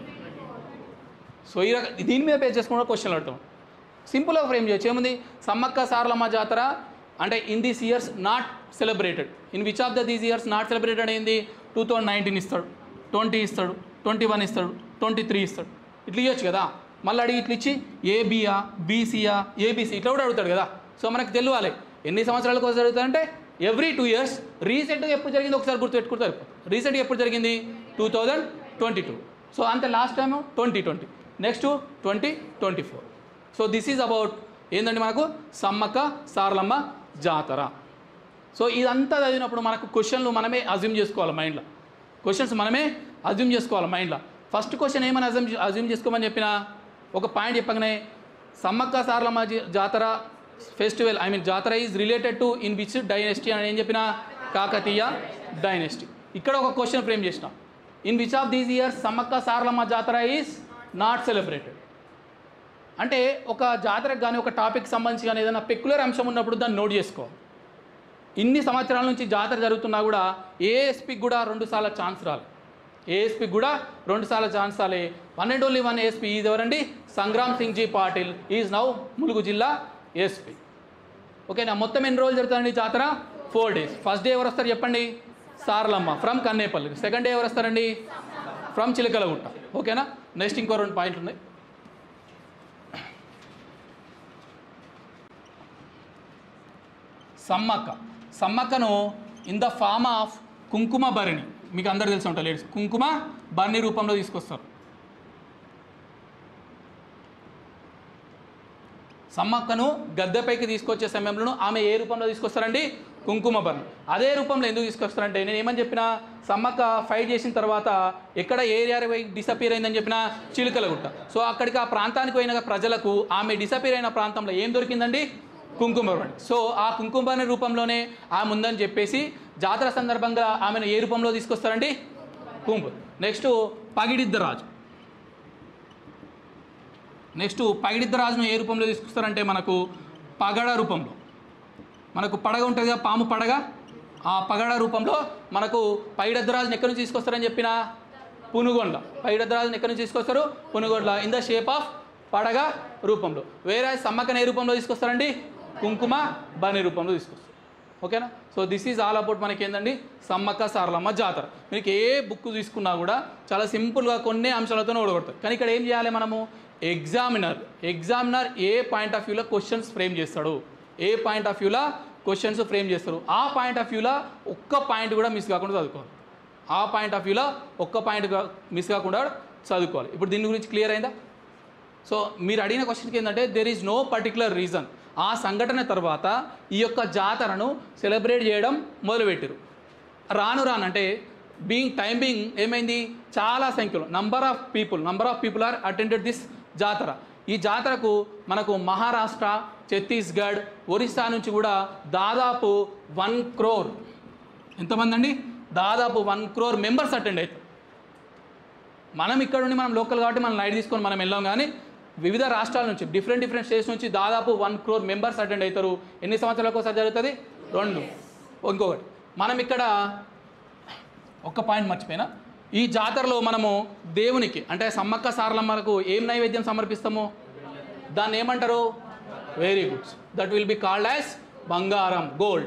సో ఈ రక దీని మీద బేస్ చేసుకుంటే క్వశ్చన్లు అడతాం సింపుల్గా ఫ్రేమ్ చేయొచ్చు ఏముంది సమ్మక్క సారలమ్మ జాతర అంటే in these years not celebrated in which of the these years not celebrated అయింది టూ థౌజండ్ నైన్టీన్ ఇస్తాడు ట్వంటీ ఇస్తాడు ట్వంటీ వన్ ఇస్తాడు ట్వంటీ త్రీ ఇస్తాడు ఇట్లా ఇవ్వచ్చు కదా మళ్ళీ అడిగి ఇట్లా ఇచ్చి ఏబియా బీసీయా ఏబీసీ ఇట్లా కూడా అడుగుతాడు కదా సో మనకు తెలియాలి ఎన్ని సంవత్సరాలకు ఒకసారి జరుగుతుందంటే ఎవ్రీ టూ ఇయర్స్ రీసెంట్గా ఎప్పుడు జరిగింది ఒకసారి గుర్తుపెట్టుకుంటే సరిపోతుంది రీసెంట్గా ఎప్పుడు జరిగింది two thousand twenty two so అంతే last time twenty twenty next twenty twenty four so this is about ఏంటంటే మనకు సమ్మక్క సారలమ్మ జాతర సో ఇదంతా చదివినప్పుడు మనకు క్వశ్చన్లు మనమే అజ్యూమ్ చేసుకోవాలి మైండ్లో క్వశ్చన్స్ మనమే అజ్యూమ్ చేసుకోవాలి మైండ్లో ఫస్ట్ క్వశ్చన్ ఏమని అజ్యూమ్ అజ్యూమ్ చేసుకోమని చెప్పిన ఒక పాయింట్ చెప్పగానే సమ్మక్క సారలమ్మ జీ- jatara festival I mean jatara is related to in which dynasty అని ఏం చెప్పిన కాకతీయ డైనెస్టీ ఇక్కడ ఒక క్వశ్చన్ ఫ్రేమ్ చేసిన in which of these years Sammakka Saralamma jatara is not celebrated అంటే ఒక జాతరకు కానీ ఒక టాపిక్ సంబంధించి కానీ ఏదైనా పెక్యులర్ అంశం ఉన్నప్పుడు దాన్ని నోట్ చేసుకో ఇన్ని సంవత్సరాల నుంచి జాతర జరుగుతున్నా కూడా ఏఎస్పికి కూడా రెండు సార్లు ఛాన్స్ రాలి ఏఎస్పికి కూడా రెండు సార్లు ఛాన్స్ రాలే one and only one ASP is ఎవరండి సంగ్రామ్ సింగ్ జీ పాటిల్ ఈజ్ నౌ ములుగు జిల్లా ఏఎస్పీ ఓకేనా మొత్తం ఎన్ని రోజులు జరుగుతుందండి జాతర ఫోర్ డేస్ ఫస్ట్ డే ఎవరు వస్తారు చెప్పండి Saralamma from Kannepalli second day ఎవరు వస్తారండి ఫ్రమ్ చిలకలగుట్ట ఓకేనా నెక్స్ట్ ఇంకో రెండు పాయింట్లు ఉన్నాయి సమ్మక్క సమ్మక్కను in the form of kumkuma bharani మీకు అందరు తెలిసి ఉంటారు లేడీస్ కుంకుమ భరణి రూపంలో తీసుకొస్తారు సమ్మక్కను గద్దెపైకి తీసుకొచ్చే సమయంలో ఆమె ఏ రూపంలో తీసుకొస్తారండి కుంకుమ భరణి అదే రూపంలో ఎందుకు తీసుకొస్తారంటే నేను ఏమని చెప్పిన సమ్మక్క ఫైట్ చేసిన తర్వాత ఎక్కడ ఏరియా డిసపియర్ అయిందని చెప్పిన చిలుకలగుట్ట సో అక్కడికి ఆ ప్రాంతానికి పోయిన ప్రజలకు ఆమె డిసపియర్ అయిన ప్రాంతంలో ఏం దొరికిందండి కుంకుమ భరణి సో ఆ కుంకుమ భరణి రూపంలోనే ఆమె ఉందని చెప్పేసి జాతర సందర్భంగా ఆమెను ఏ రూపంలో తీసుకొస్తారండి కుంభ నెక్స్ట్ పగిడిద్దరాజు నెక్స్ట్ పగిడిద్దరాజును ఏ రూపంలో తీసుకొస్తారంటే మనకు పగడ రూపంలో మనకు పడగ ఉంటుంది కదా పాము పడగ ఆ పగడ రూపంలో మనకు పైడద్దరాజుని ఎక్కడి నుంచి తీసుకొస్తారని చెప్పిన పునుగొండ పైడద్దరాజుని ఎక్కడి నుంచి తీసుకొస్తారు Punugonda in the shape of padaga రూపంలో వేరే సమ్మక్కని ఏ రూపంలో తీసుకొస్తారండి కుంకుమ బని రూపంలో తీసుకొస్తారు ఓకేనా so this is all about మనకి ఏంటండి సమ్మక్క సారలమ్మ జాతర మీకు ఏ బుక్ తీసుకున్నా కూడా చాలా సింపుల్గా కొన్ని అంశాలతో ఓడగొడతారు కానీ ఇక్కడ ఏం చేయాలి మనము ఎగ్జామినర్ ఎగ్జామినర్ ఏ పాయింట్ ఆఫ్ వ్యూలో క్వశ్చన్స్ ఫ్రేమ్ చేస్తాడు ఏ పాయింట్ ఆఫ్ వ్యూలో క్వశ్చన్స్ ఫ్రేమ్ చేస్తారు ఆ పాయింట్ ఆఫ్ వ్యూలో ఒక్క పాయింట్ కూడా మిస్ కాకుండా చదువుకోవాలి ఆ పాయింట్ ఆఫ్ వ్యూలో ఒక్క పాయింట్ మిస్ కాకుండా చదువుకోవాలి ఇప్పుడు దీని గురించి క్లియర్ అయిందా సో మీరు అడిగిన క్వశ్చన్కి ఏంటంటే there is no particular reason ఆ సంఘటన తర్వాత ఈ యొక్క జాతరను సెలబ్రేట్ చేయడం మొదలుపెట్టారు రాను రాను అంటే బీయింగ్ టైం బీయింగ్ ఏమైంది చాలా సంఖ్యలో number of people number of people are attended this jatara ఈ జాతరకు మనకు మహారాష్ట్ర ఛత్తీస్గఢ్ ఒరిస్సా నుంచి కూడా దాదాపు వన్ క్రోర్ ఎంతమంది అండి దాదాపు వన్ క్రోర్ మెంబర్స్ అటెండ్ అవుతారు మనం ఇక్కడ నుండి మనం లోకల్ కాబట్టి మనం లైట్ తీసుకొని మనం వెళ్ళాం కానీ వివిధ రాష్ట్రాల నుంచి డిఫరెంట్ డిఫరెంట్ స్టేట్స్ నుంచి దాదాపు వన్ క్రోర్ మెంబర్స్ అటెండ్ అవుతారు ఎన్ని సంవత్సరాలకు ఒకసారి జరుగుతుంది రెండు ఇంకొకటి మనం ఇక్కడ ఒక్క పాయింట్ మర్చిపోయినా ఈ జాతరలో మనము దేవునికి అంటే సమ్మక్క సారలమ్మలకు ఏం నైవేద్యం సమర్పిస్తాము దాన్ని ఏమంటారు very good that will be called as bangaram gold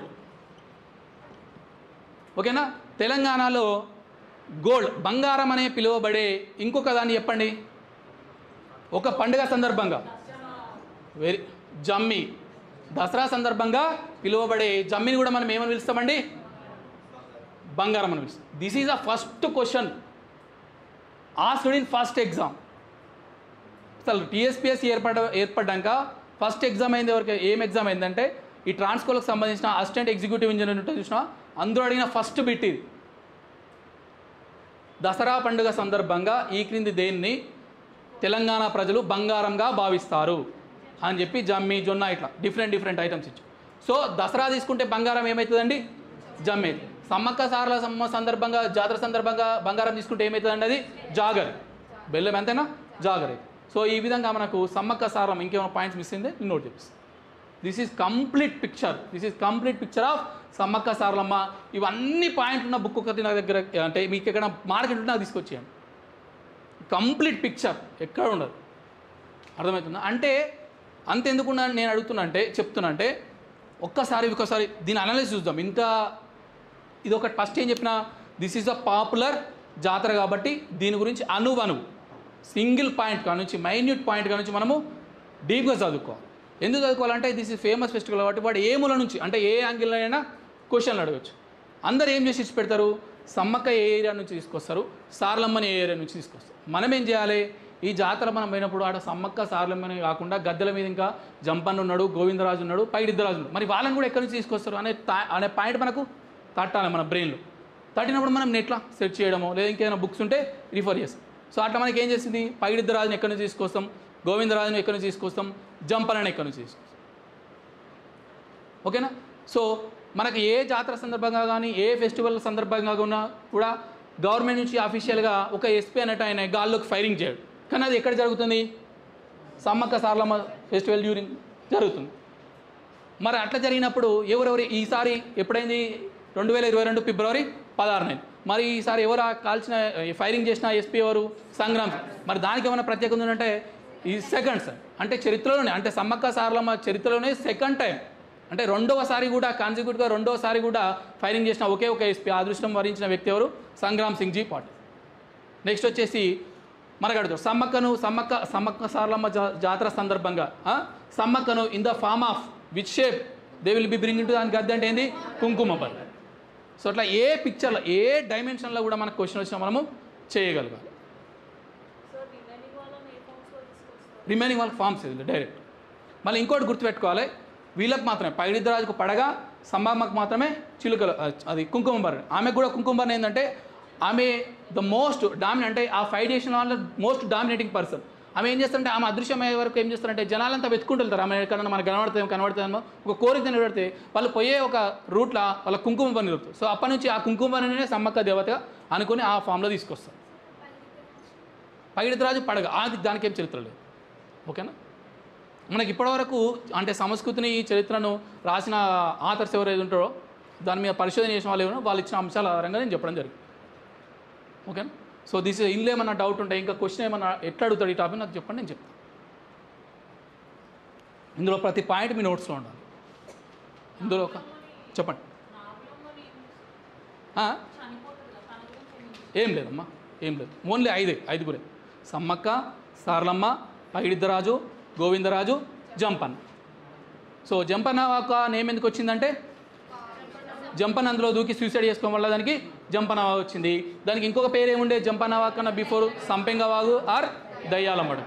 ఓకేనా తెలంగాణలో గోల్డ్ బంగారం అనే పిలువబడే ఇంకొక దాన్ని చెప్పండి ఒక పండుగ సందర్భంగా వెరీ జమ్మి దసరా సందర్భంగా పిలువబడే జమ్మిని కూడా మనం ఏమని పిలుస్తామండి బంగారం అని పిలుస్తాం this is a first question asked in first exam అసలు టీఎస్పీఎస్ ఏర్పడ ఏర్పడ్డాక ఫస్ట్ ఎగ్జామ్ అయింది ఎవరికి ఏం ఎగ్జామ్ అయిందంటే ఈ ట్రాన్స్కోలకు సంబంధించిన అసిస్టెంట్ ఎగ్జిక్యూటివ్ ఇంజనీర్ ఉంటే చూసినా అందరూ అడిగిన ఫస్ట్ బిట్ ఇది దసరా పండుగ సందర్భంగా ఈ క్రింది దేన్ని తెలంగాణ ప్రజలు బంగారంగా భావిస్తారు అని చెప్పి జమ్మి జొన్న ఇట్లా డిఫరెంట్ డిఫరెంట్ ఐటమ్స్ ఇచ్చు సో దసరా తీసుకుంటే బంగారం ఏమవుతుందండి జమ్మి అవుతుంది సమ్మక్క సారల సమ్మ సందర్భంగా జాతర సందర్భంగా బంగారం తీసుకుంటే ఏమవుతుందండి అది జాగర్ బెల్లం ఎంతైనా జాగర్ అవుతుంది సో ఈ విధంగా మనకు సమ్మక్క సారం ఇంకేమైనా పాయింట్స్ మిస్ అయిందే నేను నోట్ చేపిస్తాను this is complete picture this is complete picture of Sammakka Saralamma ఇవన్నీ పాయింట్ ఉన్న బుక్ ఒకటి నా దగ్గర అంటే మీకు ఎక్కడ మార్కెట్ ఉంటే నాకు తీసుకొచ్చేయండి కంప్లీట్ పిక్చర్ ఎక్కడ ఉండదు అర్థమవుతుందా అంటే అంతెందుకున్నా నేను అడుగుతున్నా అంటే చెప్తున్నా అంటే ఒక్కసారి ఒక్కసారి దీని అనాలిసిస్ చూద్దాం ఇంత ఇది ఒకటి ఫస్ట్ ఏం చెప్పిన దిస్ ఈజ్ అ పాపులర్ జాతర కాబట్టి దీని గురించి అణువు అణువు సింగిల్ పాయింట్ కా నుంచి మైన్యూట్ పాయింట్ కా నుంచి మనము డీప్గా చదువుకోవాలి ఎందుకు చదువుకోవాలంటే దిస్ ఇస్ ఫేమస్ ఫెస్టివల్ కాబట్టి వాడు ఏ మూల నుంచి అంటే ఏ యాంగిల్లో అయినా క్వశ్చన్లు అడగచ్చు అందరు ఏం చేసి ఇచ్చి పెడతారు సమ్మక్క ఏ ఏరియా నుంచి తీసుకొస్తారు సార్లమ్మని ఏ ఏరియా నుంచి తీసుకొస్తారు మనం ఏం చేయాలి ఈ జాతర మనం పోయినప్పుడు ఆడ సమ్మక్క సార్లమ్మని కాకుండా గద్దెల మీద ఇంకా జంపన్న ఉన్నాడు గోవిందరాజు ఉన్నాడు పైడిద్దరాజు ఉన్నాడు మరి వాళ్ళని కూడా ఎక్కడి నుంచి తీసుకొస్తారు అనే తా- అనే పాయింట్ మనకు తట్టాలి మన బ్రెయిన్లో తట్టినప్పుడు మనం నెట్లో సెర్చ్ చేయడమో లేదా ఇంకేమైనా బుక్స్ ఉంటే రిఫర్ చేస్తాం సో అట్లా మనకి ఏం చేసింది పైడిద్దరాజుని ఎక్కడి నుంచి తీసుకొస్తాం గోవిందరాజుని ఎక్కడి నుంచి తీసుకొస్తాం జంపనని ఎక్కడి నుంచి తీసుకొస్తాం ఓకేనా సో మనకి ఏ జాతర సందర్భంగా కానీ ఏ ఫెస్టివల్ సందర్భంగా ఉన్నా కూడా గవర్నమెంట్ నుంచి అఫీషియల్గా ఒక ఎస్పీ అన్నట్టు ఆయన గాల్లోకి ఫైరింగ్ చేయడు కానీ అది ఎక్కడ జరుగుతుంది సమ్మక్క సార్లమ్మ ఫెస్టివల్ డ్యూరింగ్ జరుగుతుంది మరి అట్లా జరిగినప్పుడు ఎవరెవరు ఈసారి ఎప్పుడైంది రెండు వేల ఇరవై రెండు ఫిబ్రవరి పదహారునైంది మరి ఈసారి ఎవరు ఆ కాల్చిన ఈ ఫైరింగ్ చేసిన ఎస్పీ ఎవరు సంగ్రామ్ సింగ్. మరి దానికి ఏమైనా ప్రత్యేకత ఉందంటే ఈ సెకండ్ సార్ అంటే చరిత్రలోనే అంటే సమ్మక్క సారలమ్మ చరిత్రలోనే సెకండ్ టైం అంటే రెండవసారి కూడా కాన్సిక్యూట్గా రెండవసారి కూడా ఫైరింగ్ చేసిన ఒకే ఒక ఎస్పీ అదృష్టం వరించిన వ్యక్తి ఎవరు సంగ్రామ్ సింగ్ జీ పాటిల్ నెక్స్ట్ వచ్చేసి మనకు అడుగుతారు సమ్మక్కను సమ్మక్క సమ్మక్క సారలమ్మ జా జాతర సందర్భంగా ఆ, సమ్మక్కను in the form of which shape they will be bring in to దానికి అద్దె అంటే ఏంది కుంకుమ పల్లి సో అట్లా ఏ పిక్చర్లో ఏ డైమెన్షన్లో కూడా మనకు క్వశ్చన్ వచ్చినా మనము చేయగలగాలి సార్ రిమైనింగ్ వాళ్ళని ఏ ఫామ్స్లో తీసుకొస్తారు రిమైనింగ్ వాళ్ళకి ఫామ్స్ ఇది డైరెక్ట్ మళ్ళీ ఇంకోటి గుర్తుపెట్టుకోవాలి వీళ్ళకి మాత్రమే పైడిద్దరాజుకు పడగా సంబామ్మకు మాత్రమే చిలుకలు ఆ, అది కుంకుమ భరణి ఆమెకు కూడా కుంకుమ భరణి ఏంటంటే ఆమె ద మోస్ట్ డామినేట్ అంటే ఆ ఫైవ్ చేసిన వాళ్ళ మోస్ట్ డామినేటింగ్ పర్సన్ ఆమె ఏం చేస్తారంటే ఆమె అదృశ్యమయ్యే వరకు ఏం చేస్తారంటే జనాలంతా వెతుకుంటుంటారు ఆమె ఎక్కడన్నా మనకు కనబడతాం కనబడతామో ఒక కోరిక నిలబడితే వాళ్ళు పోయే ఒక రూట్లో వాళ్ళ కుంకుమ పని దొరుకుతుంది సో అప్పటి నుంచి ఆ కుంకుమ పనినే సమ్మక్క దేవతగా అనుకుని ఆ ఫామ్లో తీసుకొస్తారు పైడితరాజు పడగ అది దానికి ఏం చరిత్ర లేదు ఓకేనా మనకి ఇప్పటివరకు అంటే సంస్కృతిని ఈ చరిత్రను రాసిన ఆథర్స్ ఎవరైతే ఉంటారో దాని మీద పరిశోధన చేసిన వాళ్ళు ఎవరో వాళ్ళు ఇచ్చిన అంశాల ఆధారంగా నేను చెప్పడం జరిగింది ఓకేనా సో దిస్ ఇందులో ఏమన్నా డౌట్ ఉంటే ఇంకా క్వశ్చన్ ఏమన్నా ఎట్లా అడుగుతాడు ఈ టాపిక్ నాకు చెప్పండి నేను చెప్తాను ఇందులో ప్రతి పాయింట్ మీ నోట్స్లో ఉండాలి ఇందులో ఒక చెప్పండి నాగలమ్మని ఆ? చనిపోతుంది కదా తన గురించి ఏమి ఏం లేదమ్మా ఏం లేదు ఓన్లీ ఐదే ఐదుగురే సమ్మక్క సారలమ్మ పైడిద్దరాజు గోవిందరాజు జంపన్న సో జంపన్న ఒక నేమ్ ఎందుకు వచ్చిందంటే జంపన్న అందులో దూకి సూసైడ్ చేసుకోవడం వల్ల దానికి జంపన్న వాగు వచ్చింది దానికి ఇంకొక పేరు ఏముండే జంపన్న వాగు కన్నా బిఫోర్ సంపెంగ వాగు ఆర్ దయ్యాలమ్మడు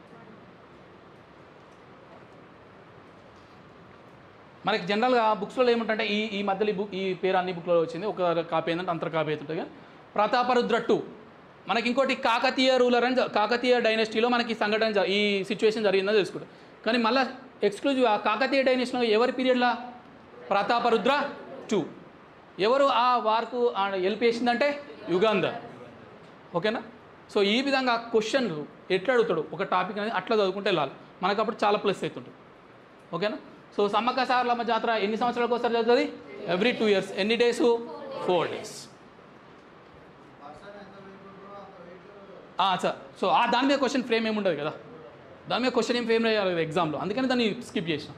మనకి జనరల్గా బుక్స్లో ఏముంటుంటే ఈ ఈ మధ్యలో ఈ బుక్ ఈ పేరు అన్ని బుక్లో వచ్చింది ఒక కాపీ ఏంటంటే అంతర్ కాపీ అవుతుంటుంది కానీ ప్రతాపరుద్ర టూ మనకి ఇంకోటి కాకతీయ రూలర్ అని జ- కాకతీయ డైనెస్టీలో మనకి ఈ సంఘటన జ- ఈ సిచ్యువేషన్ జరిగిందని తెలుసుకుంటాం కానీ మళ్ళీ ఎక్స్క్లూజివ్ ఆ కాకతీయ డైనెస్టీలో ఎవరి పీరియడ్లా ప్రతాపరుద్ర టూ ఎవరు ఆ వార్కు హెల్ప్ చేసిందంటే యుగాంధర్ ఓకేనా సో ఈ విధంగా క్వశ్చన్ ఎట్లా అడుగుతాడు ఒక టాపిక్ అనేది అట్లా చదువుకుంటే వెళ్ళాలి మనకు అప్పుడు చాలా ప్లస్ అవుతుంటుంది ఓకేనా సో సమ్మక్క సారలమ్మ జాతర ఎన్ని సంవత్సరాలకు ఒకసారి జరుగుతుంది ఎవ్రీ టూ ఇయర్స్ ఎన్ని days four days sir so ఆ దాని మీద క్వశ్చన్ ఫ్రేమ్ ఏమి ఉండదు కదా దాని మీద క్వశ్చన్ ఏం ఫ్రేమ్ చేయాలి కదా ఎగ్జామ్లో అందుకని దాన్ని స్కిప్ చేసిన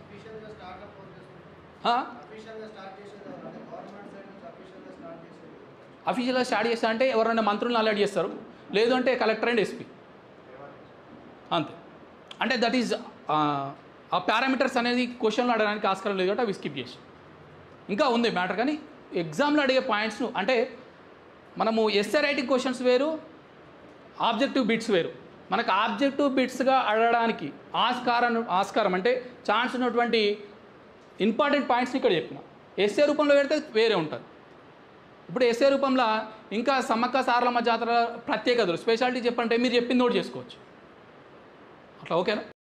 అఫీషియల్గా స్టార్ట్ చేస్తా అంటే ఎవరైనా మంత్రులను అలర్ట్ చేస్తారు లేదు అంటే కలెక్టర్ అండ్ ఎస్పీ అంతే అంటే దట్ ఈజ్ ఆ పారామీటర్స్ అనేది క్వశ్చన్లో అడగడానికి ఆస్కారం లేదు కాబట్టి అవి స్కిప్ చేసి ఇంకా ఉంది మ్యాటర్ కానీ ఎగ్జామ్లో అడిగే పాయింట్స్ను అంటే మనము ఎస్ఏ రైటింగ్ క్వశ్చన్స్ వేరు ఆబ్జెక్టివ్ బిట్స్ వేరు మనకు ఆబ్జెక్టివ్ బిట్స్గా అడగడానికి ఆస్కారం ఆస్కారం అంటే ఛాన్స్ ఉన్నటువంటి ఇంపార్టెంట్ పాయింట్స్ని ఇక్కడ చెప్పిన ఎస్ఏ రూపంలో పెడితే వేరే ఉంటుంది ఇప్పుడు ఎస్ఏ రూపంలో ఇంకా సమ్మక్క సారలమ్మ జాతర ప్రత్యేకతలు స్పెషాలిటీ చెప్పంటే మీరు చెప్పింది నోట్ చేసుకోవచ్చు అట్లా ఓకేనా